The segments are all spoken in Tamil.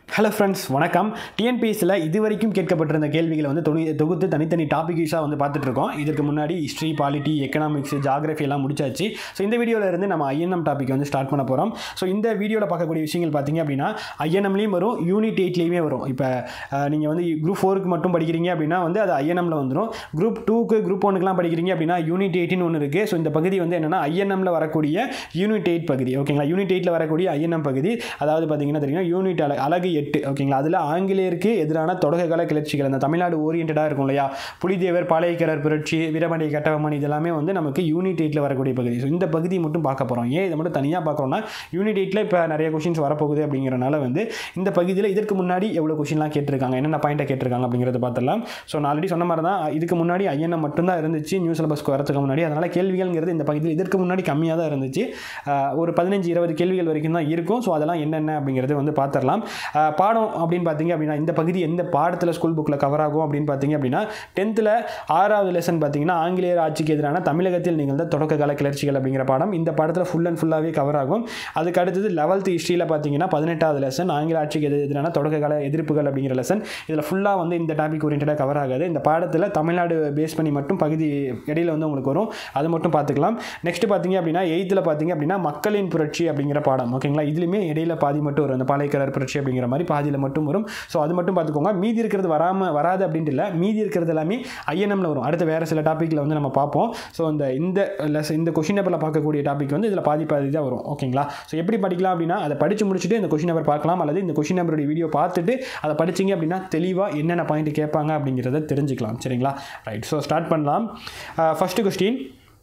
ஹலோ ஃப்ரெண்ட்ஸ் வணக்கம் டிஎன்பிஎஸ்சியில் இது வரைக்கும் கேட்கப்பட்டிருந்த கேள்விகளை வந்து தொனி தொகுத்து தனித்தனி டாபிக் யூஸாக வந்து பார்த்துட்ருக்கோம் இதுக்கு முன்னாடி ஹிஸ்ட்ரி பாலிட்டி எக்கனாமிக்ஸ் ஜாகிரஃபி எல்லாம் முடிச்சாச்சு ஸோ இந்த வீடியோவில் இருந்து நம்ம ஐஎன்எம் டாபிக் வந்து ஸ்டார்ட் பண்ண போகிறோம் ஸோ இந்த வீடியோவில் பார்க்கக்கூடிய விஷயங்கள் பார்த்தீங்க அப்படின்னா ஐஎன்எம்லேயும் வரும் யூனிட் எயிட்லேயுமே வரும் இப்போ நீங்கள் வந்து குரூப் ஃபோருக்கு மட்டும் படிக்கிறீங்க அப்படின்னா வந்து அது ஐஎன்எம்ல வந்துடும் குரூப் டூக்கு குரூப் ஒனுக்குலாம் படிக்கிறீங்க அப்படின்னா யூனிட் எயிட்டின்னு ஒன்று இருக்குது ஸோ இந்த பகுதி வந்து என்னென்னா ஐஎன்எம்ல வரக்கூடிய யூனிட் எயிட் பகுதி ஓகேங்களா யூனிட் எயிட்டில் வரக்கூடிய ஐஎன்எம் பகுதி அதாவது பார்த்தீங்கன்னா தெரியும் யூனிட் அல அழகு எட்டு ஓகேங்களா அதில் ஆங்கிலேயருக்கு எதிரான தொடக்ககால கிளர்ச்சிகள் அந்த தமிழ்நாடு ஓரியன்டாக இருக்கும் இல்லையா புலிதேவர் பாளையக்கரர் புரட்சி வீரமணி கட்டபொம்மன் இதெல்லாமே வந்து நமக்கு யூனிட் எயிட்டில் வரக்கூடிய பகுதி ஸோ இந்த பகுதி மட்டும் பார்க்க போகிறோம் ஏன் இதை மட்டும் தனியாக பார்க்குறோம்னா யூனிட் எயிட்டில் இப்போ நிறைய கொஷின்ஸ் வரப்போகுது அப்படிங்கிறனால வந்து இந்த பகுதியில் இதற்கு முன்னாடி எவ்வளோ கொஷின்லாம் கேட்டிருக்காங்க என்னென்ன பாயிண்ட்டை கேட்டிருக்காங்க அப்படிங்கிறத பார்த்துடலாம் ஸோ நான் ஆல்ரெடி சொன்ன மாதிரி தான் இதுக்கு முன்னாடி ஐஎன்எம் மட்டும்தான் இருந்துச்சு நியூ சிலபஸ்க்கு வரதுக்கு முன்னாடி அதனால் கேள்விகள்ங்கிறது இந்த பகுதியில் இதற்கு முன்னாடி கம்மியாக தான் இருந்துச்சு ஆஹ் ஒரு பதினஞ்சு இருபது கேள்விகள் வரைக்கும் தான் இருக்கும் ஸோ அதெல்லாம் என்னென்ன அப்படிங்கிறது வந்து பார்த்துடலாம் ஆஹ் பாடம் அப்படின்னு பார்த்தீங்க அப்படின்னா இந்த பகுதி எந்த பாடத்தில் ஸ்கூல் புக்கில் கவர் ஆகும் அப்படின்னு பார்த்தீங்க அப்படின்னா டென்த்தில் ஆறாவது லெசன் பார்த்தீங்கன்னா ஆங்கிலேயர் ஆட்சிக்கு எதிரான தமிழகத்தில் நிகழ்ந்த தொடக்க கால கிளர்ச்சிகள் அப்படிங்கிற பாடம் இந்த பாடத்தில் ஃபுல் அண்ட் ஃபுல்லாகவே கவர் ஆகும் அதுக்கு அடுத்தது லெவல்த் ஹிஸ்ட்ரியில் பார்த்தீங்கன்னா பதினெட்டாவது லெசன் ஆங்கில ஆட்சிக்கு எதிர் எதிரான தொடக்க கால எதிர்ப்புகள் அப்படிங்கிற லெசன் இதில் ஃபுல்லாக வந்து இந்த டாபிக் ஓரியன்டாக கவர் ஆகாது இந்த பாடத்தில் தமிழ்நாடு பேஸ் பண்ணி மட்டும் பகுதி இடையில வந்து உங்களுக்கு வரும் அது மட்டும் பார்த்துக்கலாம் நெக்ஸ்ட் பார்த்தீங்க அப்படின்னா எயித்தில் பார்த்தீங்க அப்படின்னா மக்களின் புரட்சி அப்படிங்கிற பாடம் ஓகேங்களா இதுலையுமே இடையில பாதி மட்டும் வரும் அந்த பாளையக்காரர் புரட்சி அப்படிங்கிற மாதிரி பாதியில் மட்டும் வரும் ஸோ அது மட்டும் பார்த்துக்கோங்க மீதி இருக்கிறது வராமல் வராது அப்படின்ட்டு இல்லை மீதி இருக்கிறது எல்லாமே ஐஎன்எம்ல வரும் அடுத்த வேறு சில டாப்பிக்கில் வந்து நம்ம பார்ப்போம் ஸோ இந்த இந்த லெஸ் இந்த கொஷின் பேப்பரில் பார்க்கக்கூடிய டாபிக் வந்து இதில் பாதி பாதி தான் வரும் ஓகேங்களா ஸோ எப்படி படிக்கலாம் அப்படின்னா அதை படித்து முடிச்சுட்டு இந்த கொஷின் நம்பர் பார்க்கலாம் அல்லது இந்த கொஷின் நம்பருடைய வீடியோ பார்த்துட்டு அதை படிச்சிங்க அப்படின்னா தெளிவாக என்னென்ன பாயிண்ட் கேட்பாங்க அப்படிங்கிறத தெரிஞ்சுக்கலாம் சரிங்களா ரைட் ஸோ ஸ்டார்ட் பண்ணலாம் ஃபஸ்ட்டு கொஸ்டின்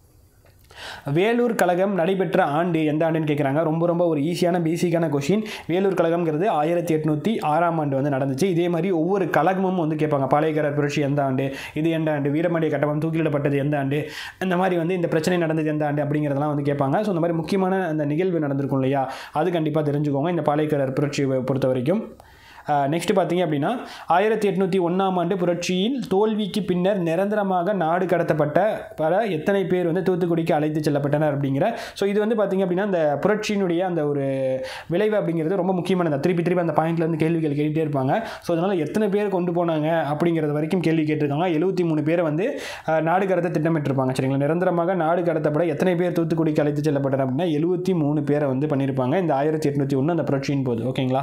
வேலூர் கழகம் நடைபெற்ற ஆண்டு எந்த ஆண்டுன்னு கேட்குறாங்க ரொம்ப ரொம்ப ஒரு ஈஸியான பேசிக்கான கொஷின் வேலூர் கழகம்ங்கிறது ஆயிரத்தி எட்நூற்றி ஆறாம் ஆண்டு வந்து நடந்துச்சு இதே மாதிரி ஒவ்வொரு கழகமும் வந்து கேட்பாங்க பாளையக்காரர் புரட்சி எந்த ஆண்டு இது எந்த ஆண்டு வீரமண்டிய கட்டபம் தூக்கிலிடப்பட்டது எந்த ஆண்டு இந்த மாதிரி வந்து இந்த பிரச்சனை நடந்தது எந்த ஆண்டு அப்படிங்கிறதெல்லாம் வந்து கேட்பாங்க ஸோ இந்த மாதிரி முக்கியமான அந்த நிகழ்வு நடந்திருக்கும் இல்லையா அது கண்டிப்பாக தெரிஞ்சுக்கோங்க இந்த பாளையக்காரர் புரட்சியை பொறுத்த வரைக்கும் நெக்ஸ்ட் பார்த்தீங்க அப்படின்னா ஆயிரத்தி எட்நூற்றி ஒன்றாம் ஆண்டு புரட்சியில் தோல்விக்கு பின்னர் நிரந்தரமாக நாடு கடத்தப்பட்ட பல எத்தனை பேர் வந்து தூத்துக்குடிக்கு அழைத்து செல்லப்பட்டனர் அப்படிங்கிற ஸோ இது வந்து பார்த்தீங்க அப்படின்னா அந்த புரட்சியினுடைய அந்த ஒரு விளைவு அப்படிங்கிறது ரொம்ப முக்கியமானது திருப்பி திருப்பி அந்த பாயிண்ட்ல இருந்து கேள்விகள் கேட்டுகிட்டே இருப்பாங்க ஸோ அதனால் எத்தனை பேர் கொண்டு போனாங்க அப்படிங்கிறது வரைக்கும் கேள்வி கேட்டிருக்காங்க எழுபத்தி மூணு பேரை வந்து அஹ், நாடு கடத்த திட்டமிட்டிருப்பாங்க சரிங்களா நிரந்தரமாக நாடு கடத்தப்பட எத்தனை பேர் தூத்துக்குடிக்கு அழைத்து செல்லப்பட்டனர் அப்படின்னா எழுபத்தி மூணு பேரை வந்து பண்ணியிருப்பாங்க இந்த ஆயிரத்தி எட்நூற்றி ஒன்று அந்த புரட்சியின் போது ஓகேங்களா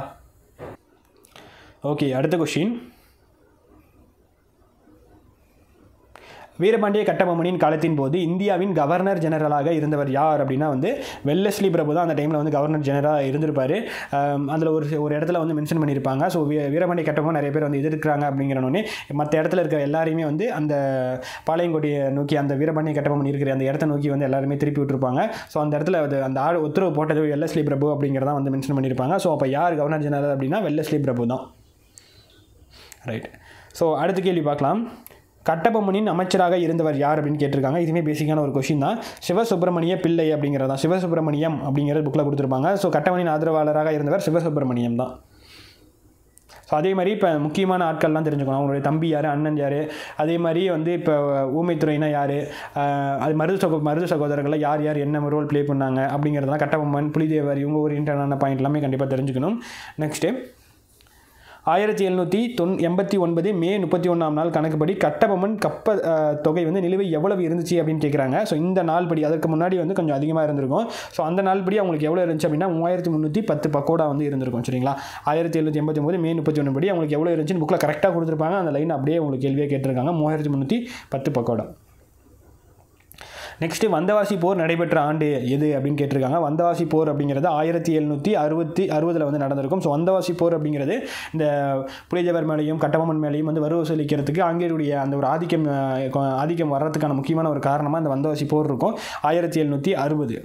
ஓகே அடுத்த கொஷின் வீரபாண்டிய கட்டபொம்மனின் காலத்தின் போது இந்தியாவின் கவர்னர் ஜெனரலாக இருந்தவர் யார் அப்படின்னா வந்து வெல்லஸ்லி பிரபு தான் அந்த டைமில் வந்து கவர்னர் ஜெனரலாக இருந்திருப்பார் அதில் ஒரு ஒரு இடத்துல வந்து மென்ஷன் பண்ணியிருப்பாங்க ஸோ வீ வீரபாண்டிய கட்டபொம்மன் நிறைய பேர் வந்து எதிர்க்கிறாங்க அப்படிங்கிறனோடனே மற்ற இடத்துல இருக்கிற எல்லாரையுமே வந்து அந்த பாளையங்கோட்டையை நோக்கி அந்த வீரபாண்டிய கட்டபொம்மன் இருக்கிற அந்த இடத்த நோக்கி வந்து எல்லாருமே திருப்பி விட்டுருப்பாங்க ஸோ அந்த இடத்துல அது அந்த ஆள் உத்தரவு போட்டது வெல்லஸ்லி பிரபு அப்படிங்கிறதான் வந்து மென்ஷன் பண்ணியிருப்பாங்க ஸோ அப்போ யார் கவர்னர் ஜெனரல் அப்படின்னா வெல்லஸ்லி பிரபு தான் ரைட் ஸோ அடுத்த கேள்வி பார்க்கலாம் கட்டபொம்மனின் அமைச்சராக இருந்தவர் யார் அப்படின்னு கேட்டிருக்காங்க இதுவுமே பேசிக்கான ஒரு கொஷின் தான் சிவசுப்பிரமணிய பிள்ளை அப்படிங்கிறது தான் சிவசுப்பிரமணியம் அப்படிங்கிறது புக்கில் கொடுத்துருப்பாங்க ஸோ கட்டபொம்மனின் ஆதரவாளராக இருந்தவர் சிவசுப்பிரமணியம் தான் ஸோ அதே மாதிரி இப்போ முக்கியமான ஆட்கள்லாம் தெரிஞ்சுக்கணும் அவங்களுடைய தம்பி யார் அண்ணன் யார் அதே மாதிரி வந்து இப்போ ஊமைத்துறைனா யார் அது மருது சகோ மருது சகோதரர்களில் யார் யார் என்ன ரோல் ப்ளே பண்ணாங்க அப்படிங்கிறதெல்லாம் கட்டபொம்மன் புலிதேவர் இவங்க ஒரு இன்டர்னான பாயிண்ட் எல்லாமே கண்டிப்பாக தெரிஞ்சுக்கணும் நெக்ஸ்ட்டு ஆயிரத்தி எழுநூற்றி தொன் எண்பத்தி ஒன்பது மே முப்பத்தி ஒன்றாம் நாள் கணக்குப்படி கட்டபொம்மன் கப்ப அஹ், தொகை வந்து நிலுவை எவ்வளவு இருந்துச்சு அப்படின்னு கேட்குறாங்க ஸோ இந்த நாள் படி அதற்கு முன்னாடி வந்து கொஞ்சம் அதிகமாக இருந்திருக்கும் ஸோ அந்த நாள் படி அவங்களுக்கு எவ்வளோ இருந்துச்சு அப்படின்னா மூவாயிரத்தி முந்நூற்றி பத்து பக்கோடா வந்து இருந்திருக்கும் சரிங்களா ஆயிரத்தி எழுநூற்றி எண்பத்தி ஒன்பது மே முப்பத்தி ஒன்று படி அவங்களுக்கு எவ்வளோ இருந்துச்சுன்னு புக்கில் கரெக்டாக கொடுத்துருப்பாங்க அந்த லைன் அப்படியே உங்களுக்கு கேள்வியாக கேட்டிருக்காங்க மூவாயிரத்தி முந்நூற்றி பத்து பக்கோடா நெக்ஸ்ட்டு வந்தவாசி போர் நடைபெற்ற ஆண்டு எது அப்படின்னு கேட்டிருக்காங்க வந்தவாசி போர் அப்படிங்கிறது ஆயிரத்தி எழுநூற்றி அறுபத்தி அறுபதில் வந்து நடந்திருக்கும் ஸோ வந்தவாசி போர் அப்படிங்கிறது இந்த புலிதேவர் மேலேயும் கட்டபொம்மன் மேலேயும் வந்து வரி வசூலிக்கிறதுக்கு ஆங்கிலேயருடைய அந்த ஒரு ஆதிக்கம் அஹ், கொ- ஆதிக்கம் வர்றதுக்கான முக்கியமான ஒரு காரணமாக இந்த வந்தவாசி போர் இருக்கும் ஆயிரத்தி எழுநூற்றி அறுபது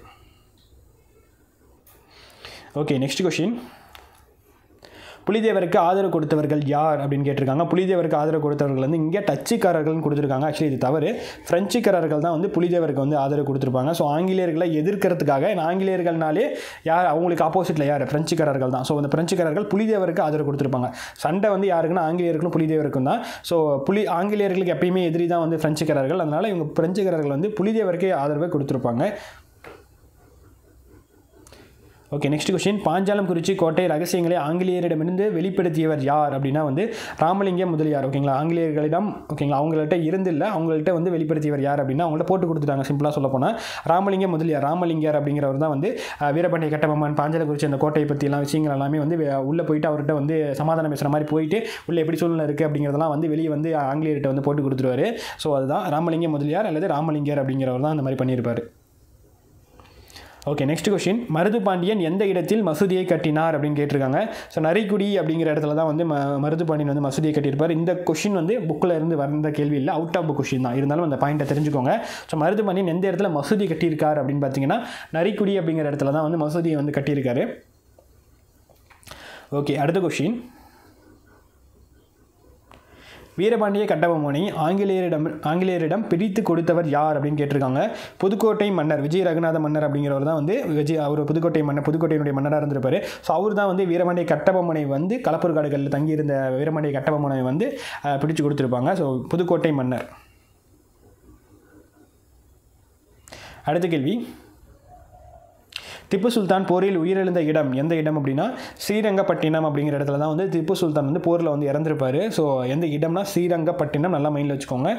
ஓகே நெக்ஸ்ட் கொஷின் புலிதேவருக்கு ஆதரவு கொடுத்தவர்கள் யார் அப்படின்னு கேட்டிருக்காங்க புலிதேவருக்கு ஆதரவு கொடுத்தவர்கள் வந்து இங்கே டச்சுக்காரர்கள்னு கொடுத்துருக்காங்க ஆக்சுவலி இது தவறு பிரெஞ்சுக்காரர்கள் தான் வந்து புலிதேவருக்கு வந்து ஆதரவு கொடுத்துருப்பாங்க ஸோ ஆங்கிலேயர்களை எதிர்க்கிறதுக்காக இந்த ஆங்கிலேயர்கள்னாலே யார் அவங்களுக்கு ஆப்போசிட்டில் யார் பிரெஞ்சுக்காரர்கள் தான் ஸோ அந்த பிரெஞ்சுக்காரர்கள் புலிதேவருக்கு ஆதரவு கொடுத்துருப்பாங்க சண்டை வந்து யாருக்குன்னா ஆங்கிலேயர்களும் புலிதேவருக்கும் தான் ஸோ புலி ஆங்கிலேயர்களுக்கு எப்பயுமே எதிரி தான் வந்து பிரெஞ்சுக்காரர்கள் அதனால் இவங்க பிரெஞ்சுக்காரர்கள் வந்து புலிதேவருக்கே ஆதரவை கொடுத்துருப்பாங்க okay next question Panchalankurichi கோட்டை ரகசியங்களை ஆங்கிலேயரிடமிருந்து வெளிப்படுத்தியவர் யார் அப்படின்னா வந்து ராமலிங்கம் முதலியார் ஓகேங்களா ஆங்கிலேயர்களிடம் ஓகேங்களா அவங்கள்ட்ட இருந்தில்ல அவங்கள்ட்ட வந்து வெளிப்படுத்தியவர் யார் அப்படின்னா அவங்கள்ட்ட போட்டு கொடுத்துட்டாங்க சிம்பிளாக சொல்ல போனால் ராமலிங்கம் முதலியார் ராமலிங்கர் அப்படிங்கிறவர் தான் வந்து அஹ், வீரபாண்டிய கட்டபொம்மன் பாஞ்சாலம் குறிச்சி அந்த கோட்டையை பற்றி எல்லாம் விஷயங்கள் எல்லாமே வந்து வே- உள்ளே போயிட்டு அவர்கிட்ட வந்து சமாதானம் பேசுகிற மாதிரி போயிட்டு உள்ளே எப்படி சூழ்நிலை இருக்குது அப்படிங்கிறதெல்லாம் வந்து வெளியே வந்து ஆங்கிலேயர்கிட்ட வந்து போட்டு கொடுத்துருவாரு ஸோ அதுதான் ராமலிங்கம் முதலியார் அல்லது ராமலிங்கர் அப்படிங்கிறவர் தான் அந்த மாதிரி பண்ணியிருப்பார் okay next question Marudhu Pandiyan எந்த இடத்தில் மசூதியை கட்டினார் அப்படின்னு கேட்டிருக்காங்க ஸோ நரிக்குடி அப்படிங்கிற இடத்துல தான் வந்து ம மருது பாண்டியன் வந்து மசூதியை கட்டியிருப்பார் இந்த கொஷின் வந்து புக்கில் இருந்து வந்த கேள்வி இல்லை அவுட் ஆஃப் புக் கொஷின் தான் இருந்தாலும் அந்த பாயிண்ட்டை தெரிஞ்சுக்கோங்க ஸோ மருது பாண்டியன் எந்த இடத்துல மசூதி கட்டியிருக்கார் அப்படின்னு பார்த்தீங்கன்னா நரிக்குடி அப்படிங்கிற இடத்துல தான் வந்து மசூதியை வந்து கட்டியிருக்காரு ஓகே அடுத்த கொஷின் வீரபாண்டிய கட்டபொம்மனை ஆங்கிலேயரிடம் ஆங்கிலேயரிடம் பிரித்து கொடுத்தவர் யார் அப்படின்னு கேட்டிருக்காங்க புதுக்கோட்டை மன்னர் விஜய ரகுநாத மன்னர் அப்படிங்கிறவர் தான் வந்து விஜய் அவர் புதுக்கோட்டை மன்னர் புதுக்கோட்டையினுடைய மன்னராக இருந்திருப்பார் ஸோ அவர் தான் வந்து வீரபாண்டிய கட்டபொம்மனை வந்து களப்பூர் காடுகளில் தங்கியிருந்த வீரபாண்டிய கட்டபொம்மனை வந்து அஹ், பிடிச்சு கொடுத்துருப்பாங்க ஸோ புதுக்கோட்டை மன்னர் அடுத்த கேள்வி திப்பு சுல்தான் போரில் உயிரிழந்த இடம் எந்த இடம் அப்படின்னா ஸ்ரீரங்கப்பட்டினம் அப்படிங்கிற இடத்துல தான் வந்து திப்பு சுல்தான் வந்து போரில் வந்து இறந்துருப்பாரு ஸோ எந்த இடம்னா ஸ்ரீரங்கப்பட்டினம் நல்லா மைண்டில் வச்சுக்கோங்க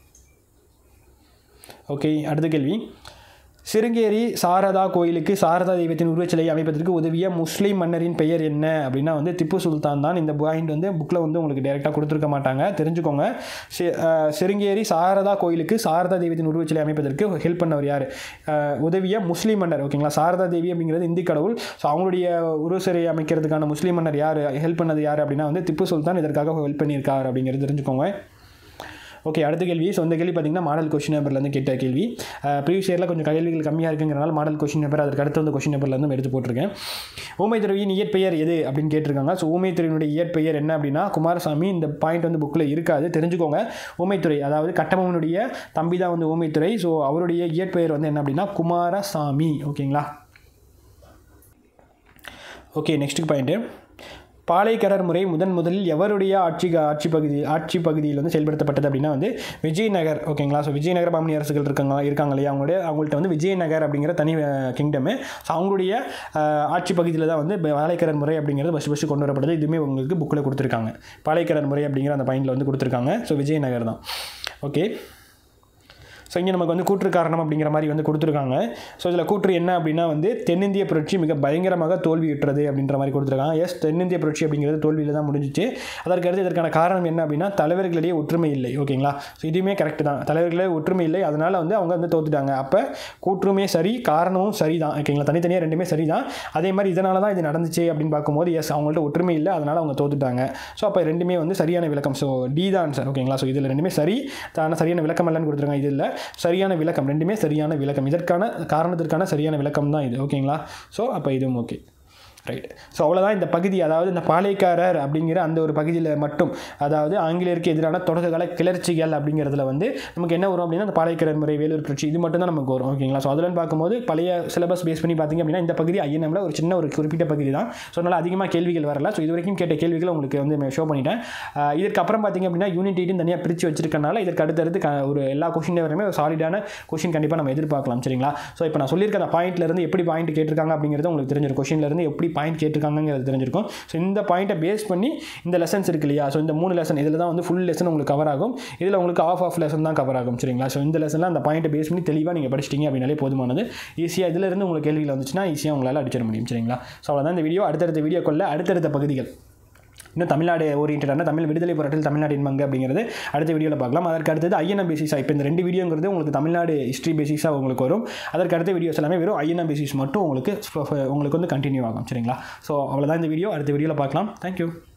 ஓகே அடுத்த கேள்வி சிருங்கேரி சாரதா கோயிலுக்கு சாரதா தெய்வத்தின் உருவச்சிலை அமைப்பதற்கு உதவிய முஸ்லீம் மன்னரின் பெயர் என்ன அப்படின்னா வந்து திப்பு சுல்தான் தான் இந்த பாயிண்ட் வந்து புக்கில் வந்து உங்களுக்கு டைரெக்டாக கொடுத்துருக்க மாட்டாங்க தெரிஞ்சுக்கோங்க சி- அஹ், சிருங்கேரி சாரதா கோயிலுக்கு சாரதா தெய்வத்தின் உருவச்சிலை அமைப்பதற்கு ஹெல்ப் பண்ணவர் யார் அஹ், உதவிய முஸ்லீம் மன்னர் ஓகேங்களா சாரதா தேவி அப்படிங்கிறது இந்தி கடவுள் ஸோ அவங்களுடைய உருவச்சிலை அமைக்கிறதுக்கான முஸ்லீம் மன்னர் யார் ஹெல்ப் பண்ணது யார் அப்படின்னா வந்து திப்பு சுல்தான் இதற்காக ஹெல்ப் பண்ணியிருக்கார் அப்படிங்கிறது தெரிஞ்சுக்கோங்க ஓகே அடுத்த கேள்வி ஸோ இந்த கேள்வி பார்த்தீங்கன்னா மாடல் கொஷின் பேப்பர்லேருந்து கேட்ட கேள்வி ப்ரீவியஸ் இயரில் கொஞ்சம் கேள்விகள் கம்மியாக இருக்குங்கிறனால மாடல் கொஷின் பேப்பர் அதற்கு அடுத்து வந்து கொஷின் பேப்பர்லேருந்து எடுத்து போட்டிருக்கேன் ஊமைத்துறையின் இயற்பெயர் எது அப்படின்னு கேட்டிருக்காங்க ஸோ ஊமைத்துறையினுடைய இயற்பெயர் என்ன அப்படின்னா குமாரசாமி இந்த பாயிண்ட் வந்து புக்கில் இருக்காது தெரிஞ்சுக்கோங்க ஊமைத்துறை அதாவது கட்டபொம்மனுடைய தம்பி தான் வந்து ஊமைத்துறை ஸோ அவருடைய இயற்பெயர் வந்து என்ன அப்படின்னா குமாரசாமி ஓகேங்களா ஓகே நெக்ஸ்ட் பாயிண்ட்டு பாளையக்காரர் முறை முதன் முதலில் எவருடைய ஆட்சி ஆட்சி பகுதி ஆட்சி பகுதியில் வந்து செயல்படுத்தப்பட்டது அப்படின்னா வந்து விஜயநகர் ஓகேங்களா ஸோ விஜயநகர பாமணி அரசுகள் இருக்காங்க இருக்காங்க இல்லையா அவங்களுடைய அவங்கள்ட்ட வந்து விஜயநகர் அப்படிங்கிற தனி கிங்டமு ஸோ அவங்களுடைய அஹ், ஆட்சி பகுதியில் தான் வந்து பாளையக்காரர் முறை அப்படிங்கிறது ஃபஸ்ட்டு ஃபஸ்ட்டு கொண்டு வரப்படுது இதுவுமே உங்களுக்கு புக்கில் கொடுத்துருக்காங்க பாளையக்காரர் முறை அப்படிங்கிற அந்த பாயிண்டில் வந்து கொடுத்துருக்காங்க ஸோ விஜயநகர் தான் ஓகே ஸோ இங்கே நமக்கு வந்து கூற்று காரணம் அப்படிங்கிற மாதிரி வந்து கொடுத்துருக்காங்க ஸோ இதில் கூற்று என்ன அப்படின்னா வந்து தென்னிந்திய புரட்சி மிக பயங்கரமாக தோல்வியுற்றது அப்படின்ற மாதிரி கொடுத்துருக்காங்க எஸ் தென்னிந்திய புரட்சி அப்படிங்கிறது தோல்வியில் தான் முடிஞ்சிச்சு அதற்கு அடுத்து இதற்கான காரணம் என்ன அப்படின்னா தலைவர்களிடையே ஒற்றுமை இல்லை ஓகேங்களா ஸோ இதுவுமே கரெக்ட் தான் தலைவர்களிடையே ஒற்றுமை இல்லை அதனால் வந்து அவங்க வந்து தோத்துட்டாங்க அப்போ கூற்றுமே சரி காரணமும் சரி தான் ஓகேங்களா தனித்தனியாக ரெண்டுமே சரி தான் அதே மாதிரி இதனால தான் இது நடந்துச்சு அப்படின்னு பார்க்கும்போது எஸ் அவங்கள்ட்ட ஒற்றுமை இல்லை அதனால் அவங்க தோத்துட்டாங்க ஸோ அப்போ ரெண்டுமே வந்து சரியான விளக்கம் ஸோ டி தான் சார் ஓகேங்களா ஸோ இதில் ரெண்டுமே சரி தான சரியான விளக்கம் இல்லைன்னு கொடுத்துருக்காங்க இது இல்லை சரியான விளக்கம் ரெண்டுமே சரியான விளக்கம் இதற்கான காரணத்திற்கான சரியான விளக்கம் தான் இது ஓகேங்களா ஸோ அப்போ இதுவும் ஓகே ரைட் ஸோ அவ்வளோதான் இந்த பகுதி அதாவது இந்த பாளையக்காரர் அப்படிங்கிற அந்த ஒரு பகுதியில் மட்டும் அதாவது ஆங்கிலேயருக்கு எதிரான தொடர்கால கிளர்ச்சிகள் அப்படிங்கிறதுல வந்து நமக்கு என்ன வரும் அப்படின்னா அந்த பாளையக்காரர் முறை வேலூர் புரட்சி இது மட்டும் தான் நமக்கு வரும் ஓகேங்களா ஸோ அதில் பார்க்கும்போது பழைய சிலபஸ் பேஸ் பண்ணி பார்த்தீங்க அப்படின்னா இந்த பகுதி ஐஎன்எம்ல ஒரு சின்ன ஒரு குறிப்பிட்ட பகுதி தான் ஸோ அதனால் அதிகமாக கேள்விகள் வரல ஸோ இது வரைக்கும் கேட்ட கேள்விகளை உங்களுக்கு வந்து ஷோ பண்ணிட்டேன் ஆஹ் இதற்கு அப்புறம் பார்த்தீங்க அப்படின்னா யூனிட் எயிட்டின் தனியாக பிரித்து வச்சிருக்கனால இதற்கு அடுத்தடுத்து க- ஒரு எல்லா கொஷின் வரையுமே ஒரு சாலிடான கொஷின் கண்டிப்பாக நம்ம எதிர்பார்க்கலாம் சரிங்களா ஸோ இப்போ நான் சொல்லியிருக்க அந்த பாயிண்ட்ல இருந்து எப்படி பாயிண்ட் கேட்டிருக்காங்க அப்படிங்கிறது உங்களுக்கு தெரிஞ்சிருக்கும் கொஷின்ல இருந்து எப்படி பாயிண்ட் கேட்டிருக்காங்கிறது தெரிஞ்சிருக்கும் ஸோ இந்த பாயிண்ட்டை பேஸ் பண்ணி இந்த லெசன்ஸ் இருக்கு இல்லையா ஸோ இந்த மூணு லெசன் இதில் தான் வந்து ஃபுல் லெசன் உங்களுக்கு கவர் ஆகும் இதில் உங்களுக்கு ஆஃப் ஆஃப் லெசன் தான் கவர் ஆகும் சரிங்களா ஸோ இந்த லெசனில் அந்த பாயிண்ட்டை பேஸ் பண்ணி தெளிவாக நீங்கள் படிச்சிட்டீங்க அப்படின்னாலே போதுமானது ஈஸியாக இதில் இருந்து உங்களுக்கு கேள்விகள் வந்துச்சுன்னா ஈஸியாக உங்களால் அடிச்சிட முடியும் சரிங்களா ஸோ அவ்வளோதான் இந்த வீடியோ அடுத்தடுத்த வீடியோக்குள்ள அடுத்தடுத்த பகுதிகள் இன்னும் தமிழ்நாடு ஓரியன்டான தமிழ் விடுதலை போராட்டத்தில் தமிழ்நாடு என்பங்க அப்படிங்கிறது அடுத்த வீடியோவில் பார்க்கலாம் அதற்கு அடுத்தது ஐஎன்எம் பேசிஸாக இப்போ இந்த ரெண்டு வீடியோங்கிறது உங்களுக்கு தமிழ்நாடு ஹிஸ்ட்ரி பேசிஸாக உங்களுக்கு வரும் அதற்கு அடுத்த வீடியோஸ் எல்லாமே வெறும் ஐஎன்எம் பேசிஸ் மட்டும் உங்களுக்கு உங்களுக்கு வந்து கண்டினியூ ஆகும் சரிங்களா ஸோ அவ்வளோதான் இந்த வீடியோ அடுத்த வீடியோவில் பார்க்கலாம் தேங்க்யூ